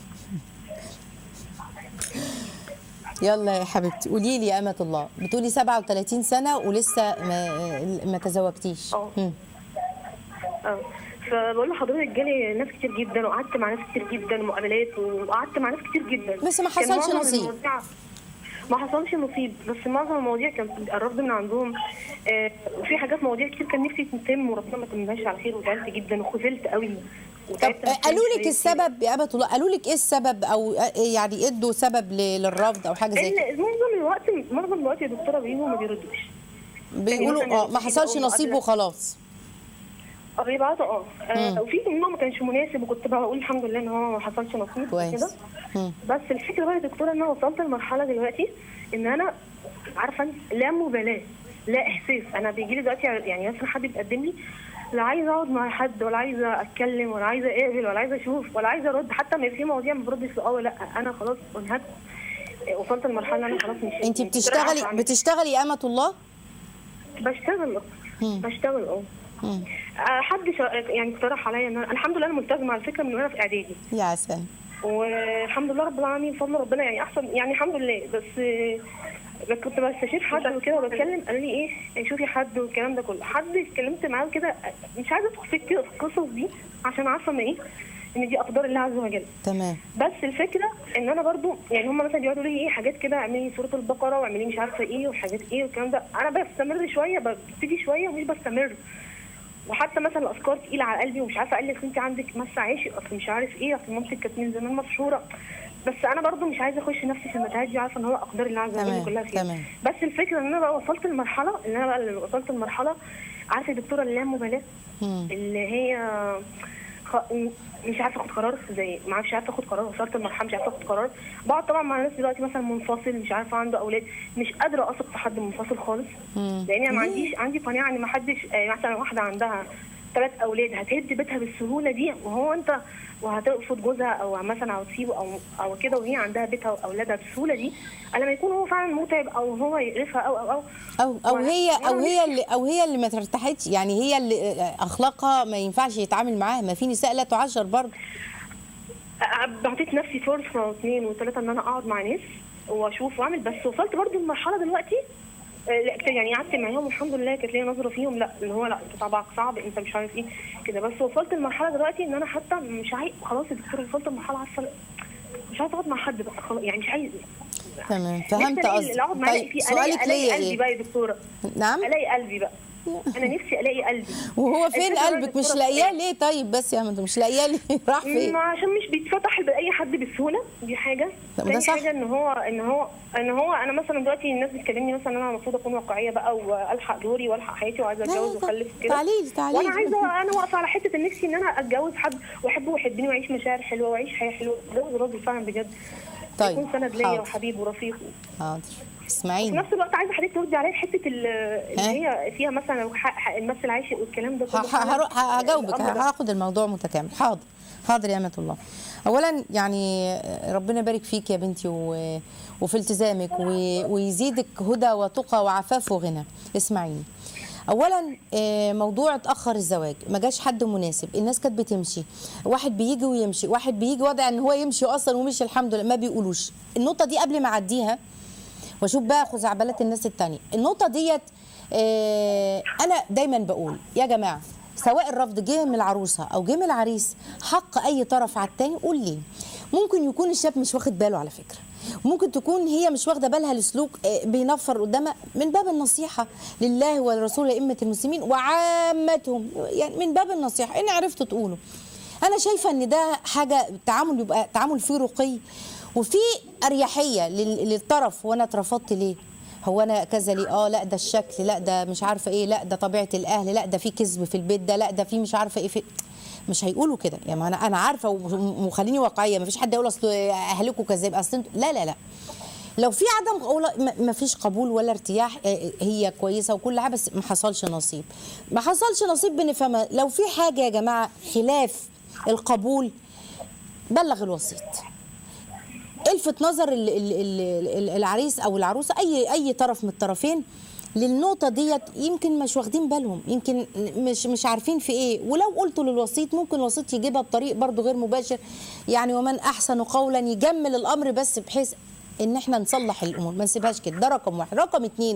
يلا يا حبيبتي قولي لي يا أمة الله بتقولي 37 سنة ولسه ما, ما تزوجتيش اه. مم. اه فبقول لحضرتك جالي ناس كتير جدا وقعدت مع ناس كتير جدا مقابلات وقعدت مع ناس كتير جدا بس ما كان حصلش معظم نصيب. المواضيع- ما حصلش نصيب بس معظم المواضيع كان الرفض من عندهم آه وفي حاجات مواضيع كتير كان نفسي تتم وربنا ما تمناش على خير وزعلت جدا وخذلت قوي طب وتعبت نفسياً قالوا لك شوية. السبب يا أمة الله قالوا لك إيه السبب أو يعني ادوا سبب ل- للرفض أو حاجة زي كده ال- معظم الوقت معظم الوقت يا دكتوره بيجوا ما بيردوش بيقولوا مثلاً اه ما حصلش أو نصيب مقابلة. وخلاص اه بيبعتوا اه آه، وفي منهم ما كانش مناسب وكنت بقول الحمد لله ان هو ما حصلش نصيب كويس. وكده مم. بس الفكره بقى يا دكتوره ان انا وصلت لمرحله دلوقتي ان انا عارفه لا مبالاه لا احساس انا بيجي لي دلوقتي يعني مثلا حد بيقدم لي لا عايزه اقعد مع حد ولا عايزه اتكلم ولا عايزه اقبل ولا عايزه اشوف ولا عايزه ارد حتى ما في مواضيع ما بردش في اه ولا لا انا خلاص انهكت وصلت لمرحله ان انا خلاص مش انت مش بتشتغلي قادرة أعمل. بتشتغلي يا امه الله بشتغل اه. مم. بشتغل اه مم. آه، حد شا... يعني اقترح عليا ان أنا... الحمد لله انا ملتزمه على فكره من وانا في اعدادي يا عسل والحمد لله رب العالمين بفضل ربنا يعني احسن يعني الحمد لله بس آه، كنت بستشير حد وكده وبتكلم قالوا لي ايه يعني شوفي حد والكلام ده كله حد اتكلمت معاه كده مش عايزه ادخل في كده- في القصص دي عشان عارفه ان ايه ان دي اقدار الله عز وجل تمام بس الفكره ان انا برضو يعني هم مثلا بيقعدوا لي ايه حاجات كده اعملي سوره البقره واعملي مش عارفه ايه وحاجات ايه والكلام ده انا بستمر شويه ببتدي شويه ومش بستمر وحتى مثلا الافكار تقيله على قلبي ومش عارفه اقول لك انت عندك مس عاشق اصل مش عارف ايه اصل مامتك كانت من زمان مسحوره بس انا برضو مش عايزه اخش نفسي في المتاهات دي عارفه ان هو اقدار الله عز تمام، وجل كلها فيها تمام. بس الفكره ان انا بقى وصلت لمرحله ان انا بقى اللي وصلت لمرحله عارفه الدكتوره اللامبالاه مم. اللي هي خ... مش عارفه اخد قرار زي ما عارفش عارفه اخد قرار وصلت لمرحله مش عارفه اخد قرار بقعد طبعا مع ناس دلوقتي مثلا منفصل مش عارفه عنده اولاد مش قادره اثق في حد منفصل خالص مم. لان انا ما عنديش عندي قناعه ان ما حدش آه، مثلا واحده عندها ثلاث اولاد هتهد بيتها بالسهوله دي وهو انت وهترفض جوزها او مثلا او تسيبه او او كده وهي عندها بيتها واولادها بالسهوله دي لما يكون هو فعلا متعب او هو يقرفها او او او او او وأنا- هي او وأنا هي اللي او هي اللي ما ترتاحتش يعني هي اللي اخلاقها ما ينفعش يتعامل معاها ما في نساء لا تعشر برضه بعطيت نفسي فرصه واثنين وثلاثه ان انا اقعد مع ناس واشوف واعمل بس وصلت برضو لمرحله دلوقتي آه، لا كتير يعني قعدت معاهم والحمد لله كانت ليا نظره فيهم لا اللي هو لا انت طبعك صعب انت مش عارف ايه كده بس وصلت لمرحله دلوقتي ان انا حتى مش عايز خلاص يا دكتور وصلت لمرحله عارفه مش عايزه اقعد مع حد بقى خلاص يعني مش عايز تمام فهمت نفسي ألاقي قصدك اللي اقعد معاه طيب ألاقي فيه سؤالك الاقي ليا ألاقي قلبي ايه بقى يا دكتوره نعم الاقي قلبي بقى انا نفسي الاقي قلبي وهو فين الفكرة قلبك بقى مش دكتورة لاقياه ليه طيب بس يا انت مش لاقياه ليه راح فين ما عشان مش بيتفتح لاي حد بسهوله دي حاجه طب ده تاني صح. حاجه ان هو ان هو ان هو انا مثلا دلوقتي الناس بتكلمني مثلا ان انا المفروض اكون واقعيه بقى والحق دوري والحق حياتي وعايزه لا، اتجوز لا، واخلف كده تعليل، تعليل. وانا عايزه انا واقفه على حته ان نفسي ان انا اتجوز حد واحبه ويحبني واعيش مشاعر حلوه واعيش حياه حلوه اتجوز راجل فعلا بجد طيب، يكون سند ليا حاضر. وحبيب ورفيق حاضر في اسمعيني نفس الوقت عايزه حضرتك تردي عليا في حته ال- اللي ها؟ هي فيها مثلا حق- حق الممثل عاشق والكلام ده ه- كله ه- هروح- ه- هجاوبك الأمر ده. هاخد الموضوع متكامل حاضر حاضر يا امة الله اولا يعني ربنا يبارك فيك يا بنتي و... وفي التزامك و... ويزيدك هدى وتقى وعفاف وغنى اسمعيني اولا آه، موضوع اتاخر الزواج ما جاش حد مناسب الناس كانت بتمشي واحد بيجي ويمشي واحد بيجي وضع ان هو يمشي اصلا ومشي الحمد لله ما بيقولوش النقطه دي قبل ما اعديها واشوف بقى خزعبلات الناس التانية النقطه ديت آه انا دايما بقول يا جماعه سواء الرفض جه من العروسه او جه من العريس حق اي طرف على التاني قول ليه ممكن يكون الشاب مش واخد باله على فكره ممكن تكون هي مش واخده بالها لسلوك آه، بينفر قدامها من باب النصيحه لله ولرسول ائمه المسلمين وعامتهم يعني من باب النصيحه ان عرفتوا تقولوا انا شايفه ان ده حاجه تعامل يبقى تعامل فيه رقي وفي اريحيه لل- للطرف وانا اترفضت ليه هو انا كذا ليه اه لا ده الشكل لا ده مش عارفه ايه لا ده طبيعه الاهل لا ده في كذب في البيت ده لا ده في مش عارفه ايه في مش هيقولوا كده يعني انا انا عارفه وم- وخليني واقعيه ما فيش حد يقول اصل اهلكم كذاب اصل انتوا لا لا لا لو في عدم قول- ما- ما فيش قبول ولا ارتياح آه، هي كويسه وكل حاجه بس ما حصلش نصيب ما حصلش نصيب بنفهمها لو في حاجه يا جماعه خلاف القبول بلغ الوسيط الفت نظر ال- ال- ال- ال- العريس او العروسه اي اي طرف من الطرفين للنقطه ديت يمكن مش واخدين بالهم يمكن مش مش عارفين في ايه ولو قلتوا للوسيط ممكن الوسيط يجيبها بطريق برضو غير مباشر يعني ومن احسن قولا يجمل الامر بس بحيث ان احنا نصلح الامور ما نسيبهاش كده ده رقم واحد رقم اتنين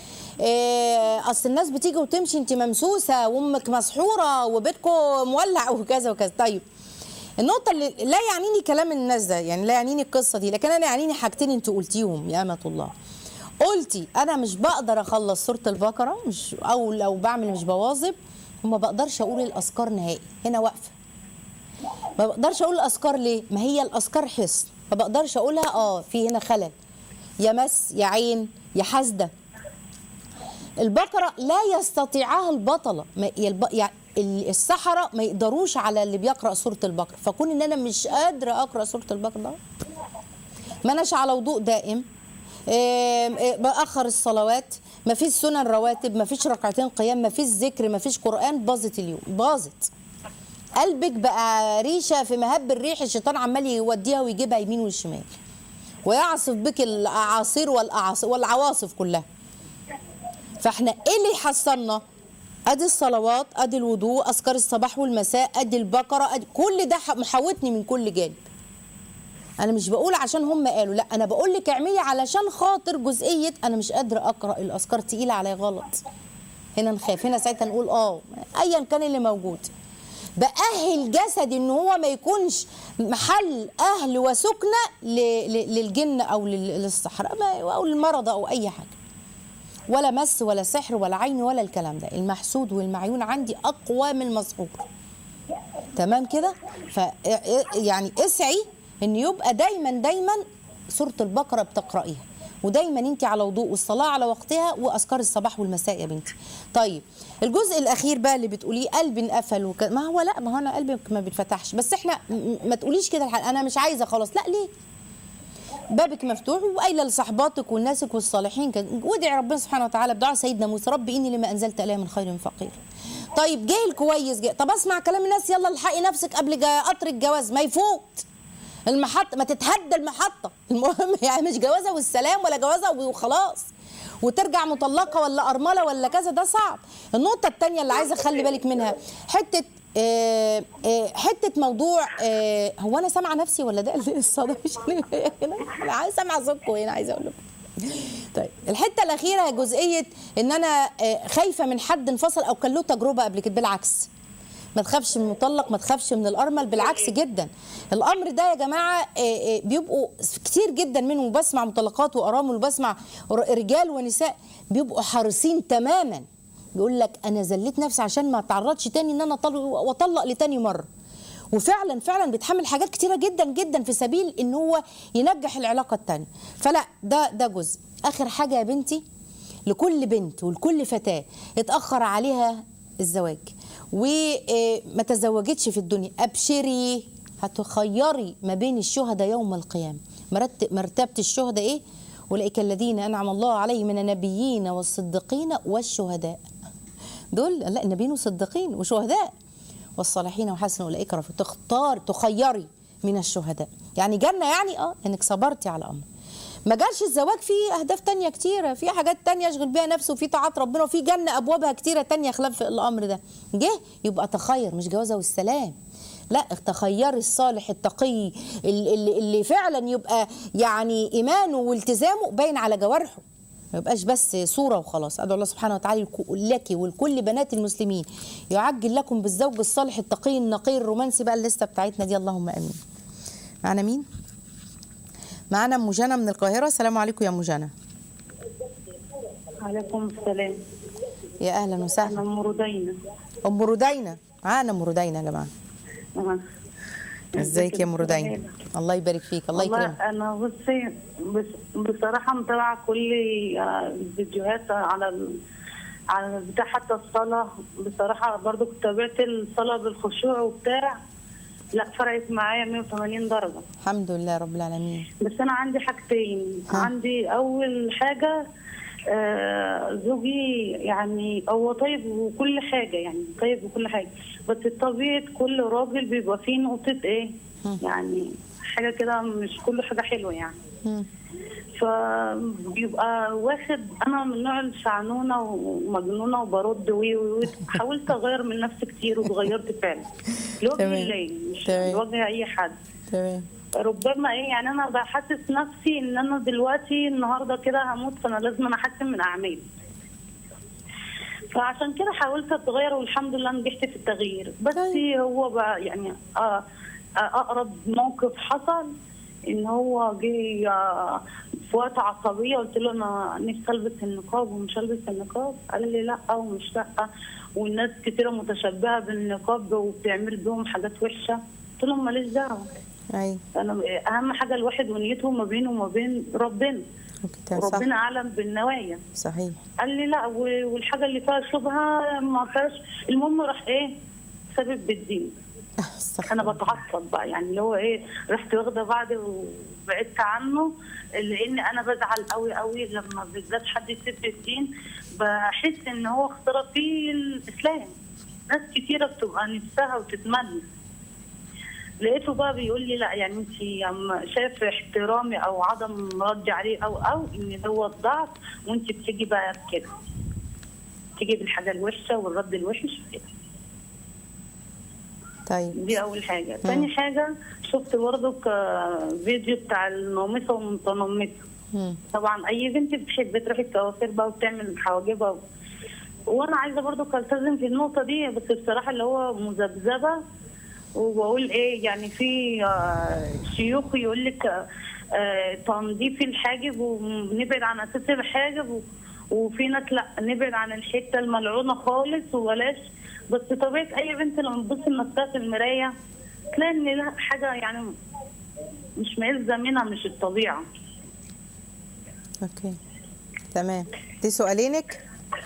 إيه اصل الناس بتيجي وتمشي انت ممسوسه وامك مسحوره وبيتكم مولع وكذا وكذا طيب النقطة اللي لا يعنيني كلام الناس ده يعني لا يعنيني القصة دي لكن أنا يعنيني حاجتين أنت قلتيهم يا أمة الله قلتي أنا مش بقدر أخلص سورة البقرة مش أو لو بعمل مش بواظب وما بقدرش أقول الأذكار نهائي هنا واقفة ما بقدرش أقول الأذكار ليه؟ ما هي الأذكار حصن ما بقدرش أقولها أه في هنا خلل يا مس يا عين يا حسده البقرة لا يستطيعها البطلة ما يلب... يعني ال- السحرة ما يقدروش على اللي بيقرأ سورة البقرة فكون ان انا مش قادرة اقرأ سورة البقرة ده ما اناش على وضوء دائم آم، آه، باخر الصلوات ما فيش سنن رواتب ما فيش ركعتين قيام ما فيش ذكر ما فيش قران باظت اليوم باظت قلبك بقى ريشه في مهب الريح الشيطان عمال يوديها ويجيبها يمين والشمال ويعصف بك الاعاصير والأعاص- والعواصف كلها فاحنا ايه اللي يحصلنا ادي الصلوات ادي الوضوء اذكار الصباح والمساء ادي البقره أدي كل ده ح- محاوطني من كل جانب انا مش بقول عشان هم قالوا لا انا بقول لك اعملي علشان خاطر جزئيه انا مش قادره اقرا الاذكار تقيله عليا غلط هنا نخاف هنا ساعتها نقول اه ايا كان اللي موجود باهل جسدي ان هو ما يكونش محل اهل وسكنه ل- ل- للجن او لل- للصحراء ما- او المرض او اي حاجه ولا مس ولا سحر ولا عين ولا الكلام ده المحسود والمعيون عندي اقوى من المسحور تمام كده ف يعني اسعي ان يبقى دايما دايما سوره البقره بتقرايها ودايما انت على وضوء والصلاه على وقتها واذكار الصباح والمساء يا بنتي طيب الجزء الاخير بقى اللي بتقوليه قلبي انقفل وك... ما هو لا ما هو انا قلبي ما بيتفتحش بس احنا م- ما تقوليش كده الحق. انا مش عايزه خلاص لا ليه بابك مفتوح وقايله لصحباتك والناسك والصالحين كده وادعي ربنا سبحانه وتعالى بدعاء سيدنا موسى رب اني لما انزلت الي من خير فقير طيب جه الكويس جه طب اسمع كلام الناس يلا الحقي نفسك قبل جا- قطر الجواز ما يفوت المحطه ما تتهدى المحطه المهم يعني مش جوازه والسلام ولا جوازه وخلاص وترجع مطلقه ولا ارمله ولا كذا ده صعب النقطه الثانيه اللي عايزه اخلي بالك منها حته آه، آه، حته موضوع آه، هو انا سامعه نفسي ولا ده الصدى مش هنا انا عايزه سامعه صوتكم هنا عايزه اقول لكم طيب الحته الاخيره جزئيه ان انا آه، خايفه من حد انفصل او كان له تجربه قبل كده بالعكس ما تخافش من المطلق ما تخافش من الارمل بالعكس جدا الامر ده يا جماعه آه، آه، بيبقوا كتير جدا منهم بسمع مطلقات وارامل وبسمع ر- رجال ونساء بيبقوا حريصين تماما يقول لك انا زليت نفسي عشان ما اتعرضش تاني ان انا أطلق- واطلق لتاني مره وفعلا فعلا بيتحمل حاجات كتيره جدا جدا في سبيل ان هو ينجح العلاقه التانيه فلا ده ده جزء اخر حاجه يا بنتي لكل بنت ولكل فتاه اتاخر عليها الزواج وما تزوجتش في الدنيا ابشري هتخيري ما بين الشهداء يوم القيامه مرتب مرتبه الشهداء ايه اولئك الذين انعم الله عليهم من النبيين والصديقين والشهداء دول لا النبيين والصديقين وشهداء والصالحين وحسن اولئك رفيق تختار تخيري من الشهداء يعني جنه يعني اه انك صبرتي على امر ما جالش الزواج فيه اهداف تانية كتيره في حاجات تانية يشغل بيها نفسه وفي طاعات ربنا وفي جنه ابوابها كتيره تانية خلاف الامر ده جه يبقى تخير مش جوازه والسلام لا تخيري الصالح التقي اللي, اللي- اللي فعلا يبقى يعني ايمانه والتزامه باين على جوارحه ما يبقاش بس صوره وخلاص ادعو الله سبحانه وتعالى لك- لك ولكل بنات المسلمين يعجل لكم بالزوج الصالح التقي النقي الرومانسي بقى الليسته بتاعتنا دي اللهم امين معانا مين معانا ام جنى من القاهره السلام عليكم يا ام جنى عليكم السلام يا اهلا انا وسهلا ام رودينا ام ردينا معانا ام ردينا يا جماعه آه. ازيك يا ام ردينا الله يبارك فيك الله والله يكرمك انا بصي بس بصراحه متابعه كل آه، الفيديوهات على ال... على بتاع حتى الصلاه بصراحه برضو كنت تابعت الصلاه بالخشوع وبتاع لا فرقت معايا 180 درجه الحمد لله رب العالمين بس انا عندي حاجتين ها. عندي اول حاجه آه زوجي يعني هو طيب وكل حاجه يعني طيب وكل حاجه بس طبيعه كل راجل بيبقى فيه نقطه ايه يعني حاجه كده مش كل حاجه حلوه يعني مم. فبيبقى واخد انا من النوع الشعنونه ومجنونه وبرد وي وي وي. حاولت اغير من نفسي كتير واتغيرت فعلا لوجه تمام. الله مش تمام. لوجه اي حد تمام ربما ايه يعني انا بحسس نفسي ان انا دلوقتي النهارده كده هموت فانا لازم أنا احسن من اعمالي فعشان كده حاولت اتغير والحمد لله نجحت في التغيير بس طيب. هو بقى يعني آه آه اقرب موقف حصل ان هو جه آه، في وقت عصبيه قلت له انا نفسي البس النقاب ومش البس النقاب قال لي لا ومش لا والناس كتيره متشبهه بالنقاب وبتعمل بهم حاجات وحشه قلت لهم ماليش دعوه ايوه انا اهم حاجه الواحد ونيته ما بينه وما بين ربنا اوكي تمام صح وربنا اعلم بالنوايا صحيح قال لي لا و- والحاجه اللي فيها شبهه ما فيهاش المهم راح ايه سبب بالدين استغفر انا الله. بتعصب بقى يعني اللي هو ايه رحت واخده بعض وبعدت عنه لان انا بزعل قوي قوي لما بالذات حد يسب الدين بحس ان هو اخترق فيه الاسلام ناس كتيره بتبقى نفسها وتتمنى لقيته بقى بيقول لي لا يعني انت أما شايف احترامي او عدم ردي عليه او او ان دوت ضعف وانت بتيجي بقى كده تيجي بالحاجه الوحشه والرد الوحش كده طيب دي اول حاجه تاني حاجه شفت برضه فيديو بتاع المنومسه والمتنمسه مم. طبعا اي بنت بتحب تروح الكوافير بقى وتعمل حواجبها و... وانا عايزه برضه التزم في النقطه دي بس بصراحه اللي هو مذبذبه وبقول ايه يعني في آه، شيوخ يقول لك آه، آه، تنظيف الحاجب ونبعد عن اساس الحاجب و... وفي ناس لا نبعد عن الحته الملعونه خالص وبلاش بس طبيعه اي بنت لما تبص لنفسها في المرايه تلاقي ان لا حاجه يعني مش ملزم منها مش الطبيعه اوكي تمام دي سؤالينك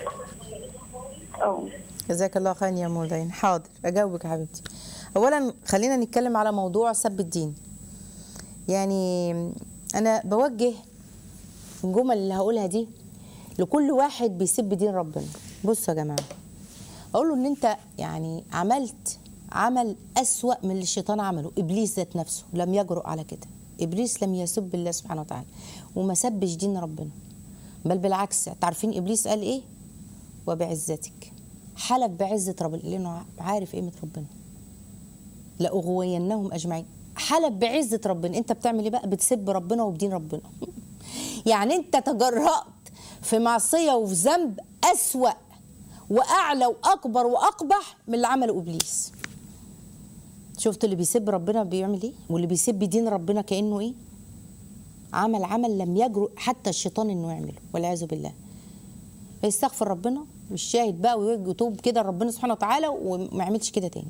اه جزاك الله خيرا يا مودين حاضر اجاوبك يا حبيبتي اولا خلينا نتكلم على موضوع سب الدين يعني انا بوجه الجمل اللي هقولها دي لكل واحد بيسب دين ربنا بصوا يا جماعه اقول له ان انت يعني عملت عمل اسوا من اللي الشيطان عمله ابليس ذات نفسه لم يجرؤ على كده ابليس لم يسب الله سبحانه وتعالى وما سبش دين ربنا بل بالعكس تعرفين ابليس قال ايه وبعزتك حلف بعزة ربنا لأنه عارف قيمة ربنا لأغوينهم أجمعين حلف بعزة ربنا أنت بتعمل إيه بقى بتسب ربنا وبدين ربنا يعني أنت تجرأت في معصية وفي ذنب أسوأ وأعلى وأكبر وأقبح من اللي عمله إبليس شفت اللي بيسب ربنا بيعمل إيه واللي بيسب دين ربنا كأنه إيه عمل عمل لم يجرؤ حتى الشيطان إنه يعمله والعياذ بالله يستغفر ربنا والشاهد بقى ويتوب كده لربنا سبحانه وتعالى وما يعملش كده تاني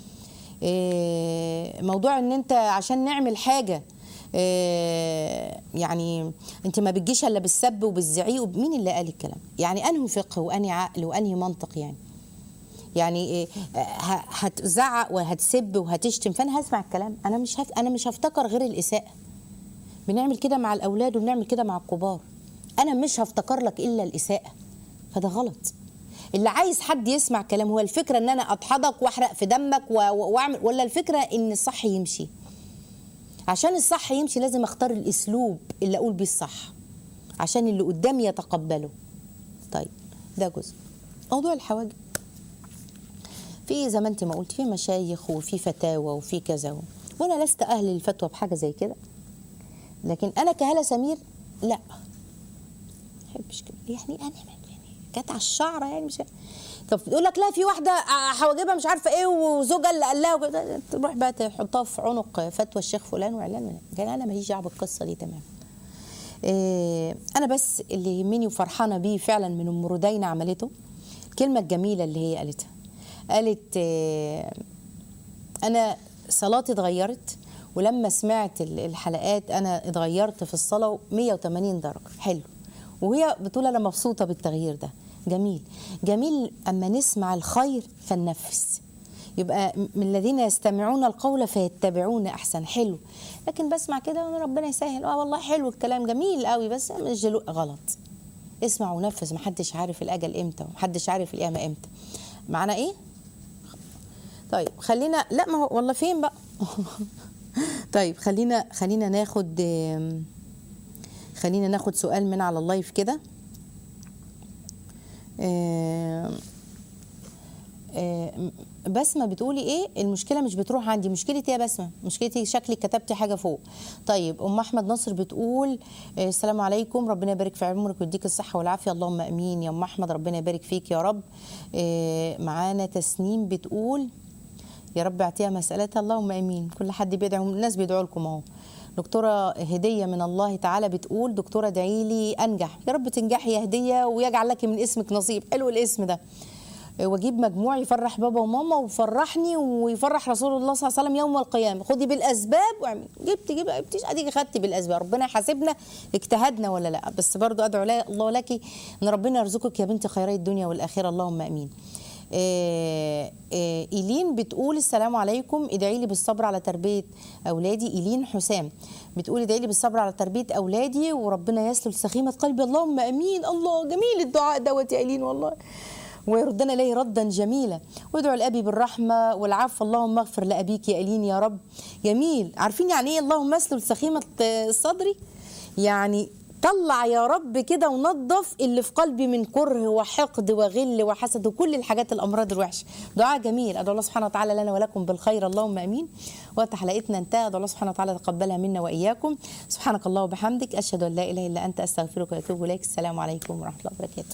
إيه، موضوع ان انت عشان نعمل حاجه إيه، يعني انت ما بتجيش الا بالسب وبالزعيق وب- مين اللي قال الكلام يعني انهي فقه وانهي عقل وانهي منطق يعني يعني إيه، ه- هتزعق وهتسب وهتشتم فانا هسمع الكلام انا مش هف... انا مش هفتكر غير الاساءه بنعمل كده مع الاولاد وبنعمل كده مع الكبار انا مش هفتكر لك الا الاساءه فده غلط اللي عايز حد يسمع كلام هو الفكره ان انا اضحضك واحرق في دمك و- و- واعمل ولا الفكره ان الصح يمشي عشان الصح يمشي لازم اختار الاسلوب اللي اقول بيه الصح عشان اللي قدامي يتقبله طيب ده جزء موضوع الحواجب في زي ما انت ما قلت في مشايخ وفي فتاوى وفي كذا وانا لست اهل الفتوى بحاجه زي كده لكن انا كهلا سمير لا ما بحبش كده يعني انا يعني جت على الشعره يعني مش طب يقول لك لا في واحده حواجبها مش عارفه ايه وزوجها اللي قال لها وكده. تروح بقى تحطها في عنق فتوى الشيخ فلان وعلان كان انا ماليش دعوه بالقصه دي تمام إيه انا بس اللي يهمني وفرحانه بيه فعلا من ام ردينا عملته الكلمه الجميله اللي هي قالتها قالت إيه انا صلاتي اتغيرت ولما سمعت ال- الحلقات انا اتغيرت في الصلاه 180 درجه حلو وهي بتقول انا مبسوطه بالتغيير ده جميل جميل اما نسمع الخير فننفذ يبقى م- من الذين يستمعون القول فيتبعون احسن حلو لكن بسمع كده ربنا يسهل اه والله حلو الكلام جميل قوي بس مش جلو غلط اسمع ونفذ محدش عارف الاجل امتى ومحدش عارف القيامه امتى معنى ايه طيب خلينا لا ما هو والله فين بقى طيب خلينا خلينا ناخد آم، خلينا ناخد سؤال من على اللايف كده آم، آم، بسمة بتقولي ايه المشكلة مش بتروح عندي مشكلتي يا بسمة مشكلتي شكلي كتبتي حاجة فوق طيب ام احمد نصر بتقول آه، السلام عليكم ربنا يبارك في عمرك ويديك الصحة والعافية اللهم امين يا ام احمد ربنا يبارك فيك يا رب آه، معانا تسنيم بتقول يا رب اعطيها مسألتها اللهم امين كل حد بيدعو الناس بيدعوا لكم اهو دكتورة هدية من الله تعالى بتقول دكتورة ادعي لي انجح يا رب تنجحي يا هدية ويجعل لك من اسمك نصيب حلو الاسم ده واجيب مجموع يفرح بابا وماما ويفرحني ويفرح رسول الله صلى الله عليه وسلم يوم القيامه خدي بالاسباب واعملي جبت جيب جبتيش اديكي خدتي بالاسباب ربنا يحاسبنا اجتهدنا ولا لا بس برضو ادعو لا- الله لك ان ربنا يرزقك يا بنتي خيري الدنيا والاخره اللهم امين آه، آه، ايلين بتقول السلام عليكم ادعي لي بالصبر على تربيه اولادي ايلين حسام بتقول ادعي لي بالصبر على تربيه اولادي وربنا يسلل سخيمه قلبي اللهم امين الله جميل الدعاء دوت يا ايلين والله ويردنا اليه ردا جميلا وادعوا لابي بالرحمه والعفو اللهم اغفر لابيك يا ايلين يا رب جميل عارفين يعني ايه اللهم اسلل سخيمه آه، صدري يعني طلع يا رب كده ونظف اللي في قلبي من كره وحقد وغل وحسد وكل الحاجات الامراض الوحشه دعاء جميل ادعو الله سبحانه وتعالى لنا ولكم بالخير اللهم امين وقت حلقتنا انتهى ادعو الله سبحانه وتعالى يتقبلها منا واياكم سبحانك الله وبحمدك اشهد ان لا اله الا انت استغفرك واتوب اليك السلام عليكم ورحمه الله وبركاته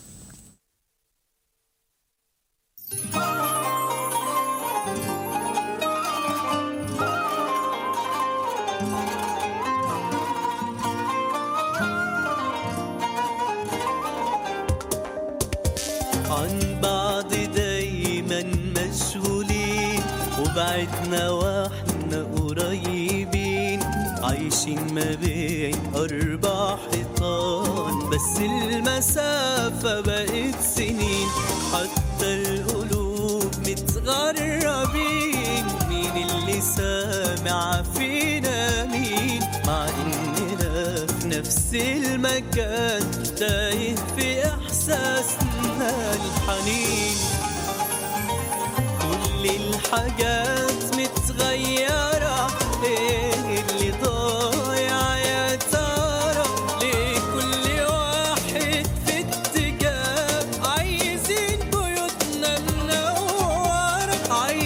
عن بعض دايما مشغولين وبعدنا واحنا قريبين عايشين ما بين أربع حيطان بس المسافة بقت سنين حتى القلوب متغربين مين اللي سامع فينا مين مع إننا في نفس المكان تايه في إحساسنا الحنين كل الحاجات